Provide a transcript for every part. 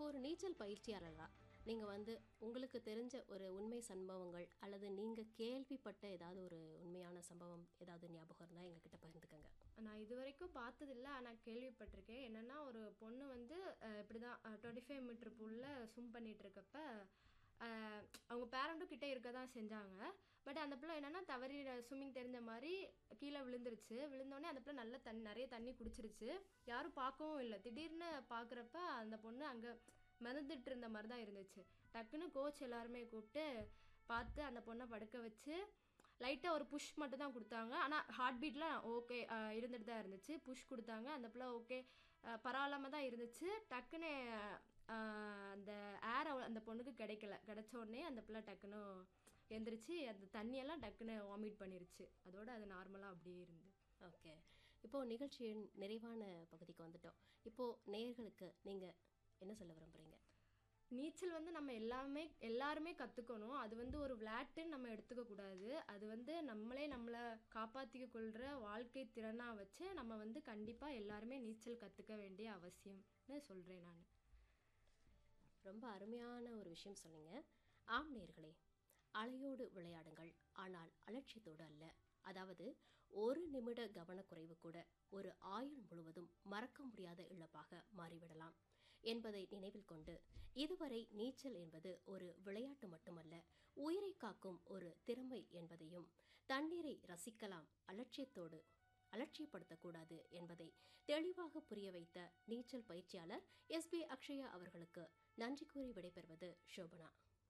இப்போ ஒரு நீச்சல் பயிற்சியாளரா நீங்கள் வந்து உங்களுக்கு தெரிஞ்ச ஒரு உண்மை சம்பவங்கள் அல்லது நீங்கள் கேள்விப்பட்ட ஏதாவது ஒரு உண்மையான சம்பவம் ஏதாவது ஞாபகம் இருந்தால் எங்ககிட்ட பகிர்ந்துக்கங்க நான் இது வரைக்கும் பார்த்ததில்ல ஆனால் கேள்விப்பட்டிருக்கேன் என்னென்னா ஒரு பொண்ணு வந்து அஹ், இப்படி தான் டுவெண்ட்டி ஃபைவ் மீட்டர் பூலில் ஸ்விம் பண்ணிட்டு இருக்கப்ப அஹ், அவங்க பேரண்ட்டும் கிட்டே இருக்க தான் செஞ்சாங்க பட் அந்த பிள்ளை என்னென்னா தவறி ஸ்விம்மிங் தெரிஞ்ச மாதிரி கீழே விழுந்துருச்சு விழுந்தோடனே அந்த பிள்ளை நல்ல தண்ணி நிறைய தண்ணி குடிச்சிருச்சு யாரும் பார்க்கவும் இல்லை திடீர்னு பார்க்குறப்ப அந்த பொண்ணு அங்கே மிதந்துட்டு இருந்த மாதிரி தான் இருந்துச்சு டக்குன்னு கோச் எல்லாருமே கூப்பிட்டு பார்த்து அந்த பொண்ணை படுக்க வச்சு லைட்டாக ஒரு புஷ் மட்டும் தான் கொடுத்தாங்க ஆனால் ஹார்ட் பீட்லாம் ஓகே இருந்துட்டு தான் இருந்துச்சு புஷ் கொடுத்தாங்க அந்த பிள்ளை ஓகே பரவாயில்லாமல் தான் இருந்துச்சு டக்குன்னு அஹ், அந்த ஏர் அந்த பொண்ணுக்கு கிடைக்கல கிடைச்ச உடனே அந்த பிள்ளை டக்குன்னு எந்திரிச்சு அந்த தண்ணியெல்லாம் டக்குன்னு வாமிட் பண்ணிருச்சு அதோட அது நார்மலாக அப்படியே இருந்து ஓகே இப்போது நிகழ்ச்சியின் நிறைவான பகுதிக்கு வந்துட்டோம் இப்போது நேயர்களுக்கு நீங்கள் என்ன சொல்ல விரும்புகிறீங்க நீச்சல் வந்து நம்ம எல்லாமே எல்லாருமே கற்றுக்கணும் அது வந்து ஒரு விளையாட்டுன்னு நம்ம எடுத்துக்க கூடாது அது வந்து நம்மளே நம்மளை காப்பாற்றிக்க கொள்கிற வாழ்க்கை திறனாக வச்சு நம்ம வந்து கண்டிப்பாக எல்லாருமே நீச்சல் கற்றுக்க வேண்டிய அவசியம்னு சொல்கிறேன் நான் ரொம்ப அருமையான ஒரு விஷயம் சொன்னீங்க ஆம் நேர்களே அலையோடு விளையாடுங்கள் ஆனால் அலட்சியத்தோடு அல்ல அதாவது ஒரு நிமிட கவனக்குறைவு கூட ஒரு ஆயுள் முழுவதும் மறக்க முடியாத இழப்பாக மாறிவிடலாம் என்பதை நினைவில் கொண்டு இதுவரை நீச்சல் என்பது ஒரு விளையாட்டு மட்டுமல்ல உயிரை காக்கும் ஒரு திறமை என்பதையும் தண்ணீரை ரசிக்கலாம் அலட்சியத்தோடு அலட்சியப்படுத்தக்கூடாது என்பதை தெளிவாக புரிய வைத்த நீச்சல் பயிற்சியாளர் எஸ் பி அக்ஷயா அவர்களுக்கு நன்றி கூறி விடைபெறுவது சோபனா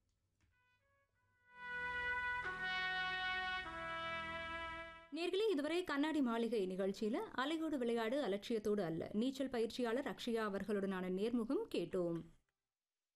நேர்களே இதுவரை கண்ணாடி மாளிகை நிகழ்ச்சியில அலையோடு விளையாடு அலட்சியத்தோடு அல்ல நீச்சல் பயிற்சியாளர் அக்ஷயா அவர்களுடனான நேர்முகம் கேட்டோம்